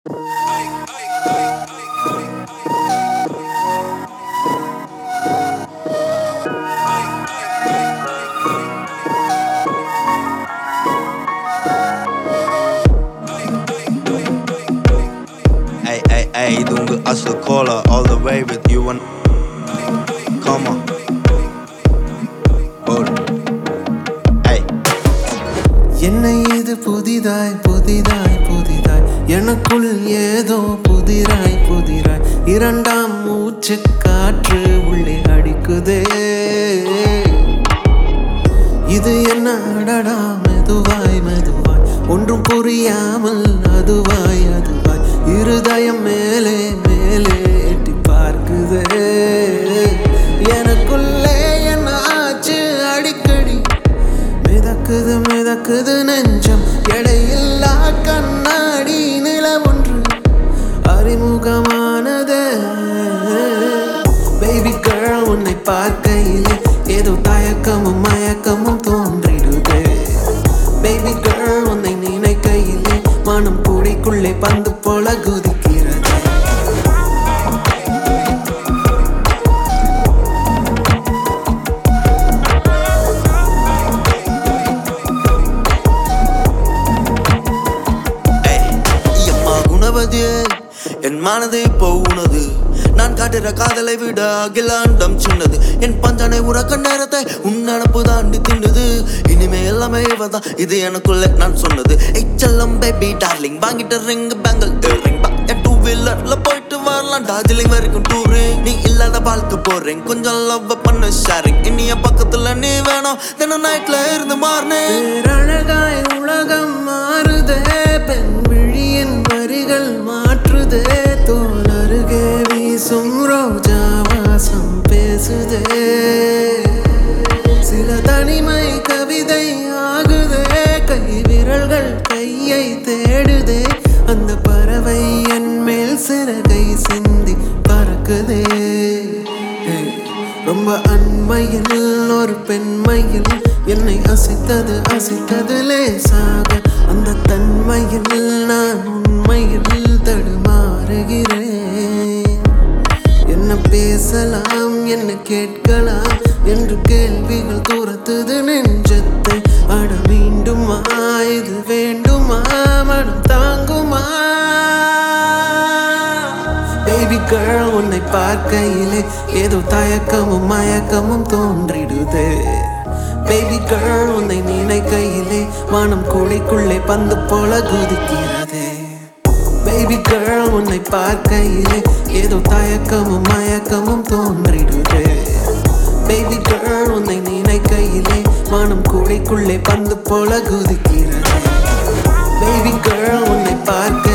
Ay, ay, ay, இது உங்க அசல் கோலா all the way with you and come on hold ay என்னை இது புதிதாய் புதிதாய் புதிதாய் எனக்குள் ஏதோ புதிராய் புதிராய் இரண்டாம் மூச்சு காற்று உள்ளே அடிக்குதே இது என்ன அடடா மெதுவாய் மெதுவாய் ஒன்றும் புரியாமல் அதுவாய் அதுவாய் இருதயம் மேலே மேலே எட்டி பார்க்குதே எனக்குள்ளே என்ன ஆச்சு அடிக்கடி மிதக்குது மிதக்குது நெஞ்சம் எடையில்லா கண்ணாடி நில ஒன்று அறிமுகமானது பேபி கேர்ள் உன்னை பார்க்கையிலே ஏதோ தயக்கமும் மயக்கமும் தோன்றிடுதே பேபி கேர்ள் உன்னை நினைக்கையிலே மனம் கூடைக்குள்ளே பந்து போல குதிக்கிறது ay எம்மா குணவதியே என் மனது இப்போ உனது நான் காட்டுற காதலை விட அகிலாண்டம் சின்னது என் பஞ்சனை உறக்க நேரத்தை உன் நினப்பு தாண்டி தின்னுது இனிமே எல்லாமே இவதான் இது எனக்குள்ள நான் சொன்னது எச்சல்லம் பேபி டார்லிங் வாங்கிட்ட ரிங் பேங்கல் ரிங் என் டூ வீலர்ல போயிட்டு வரலாம் டார்ஜிலிங் வரைக்கும் டூரு நீ இல்லாத வாழ்க்கை போறேன் கொஞ்சம் லவ் பண்ண ஷேரிங் இனிய பக்கத்துல நீ வேணும் தினம் நைட்ல இருந்து மாறினேன் பேரழகாய் உலகம் மாறுதே பெண் விழியின் வரிகள் மாற்றுதே தோல் அருகே வீசும் ரோஜா வாசம் பேசுதே சில தனிமை கவிதை ஆகுதே கை விரல்கள் கையை தேடுதே அந்த பறவை என் மேல் சிறகை சிந்தி பறக்குதே Hey. ரொம்ப அண்மையில் ஒரு பெண்மையில் என்னை அசைத்தது அசைத்தது லேசாக அந்த தன்மையில் நான் உண்மையில் தடுமாறுகிறேன் என்ன பேசலாம் என்ன கேட்கலாம் என்று கேள்விகள் துரத்துது நெஞ்சத்தை அட மீண்டுமா இது வேண்டுமா மனம் தாங்குமா பேபி கேர்ள் உன்னை பார்க்கையிலே ஏதோ தயக்கமும் மயக்கமும் தோன்றிடுதே பேபி கேர்ள் உன்னை நினைக்கையிலே மனம் கூடைக்குள்ளே பந்து போல குதிக்கிறதே பேபி கேர்ள் உன்னை பார்க்கையிலே ஏதோ தயக்கமும் மயக்கமும் தோன்றிடுதே பேபி கேர்ள் உன்னை நினைக்கையிலே மனம் கூடைக்குள்ளே பந்து போல குதிக்கிறது பேபி கேர்ள் உன்னை பார்க்க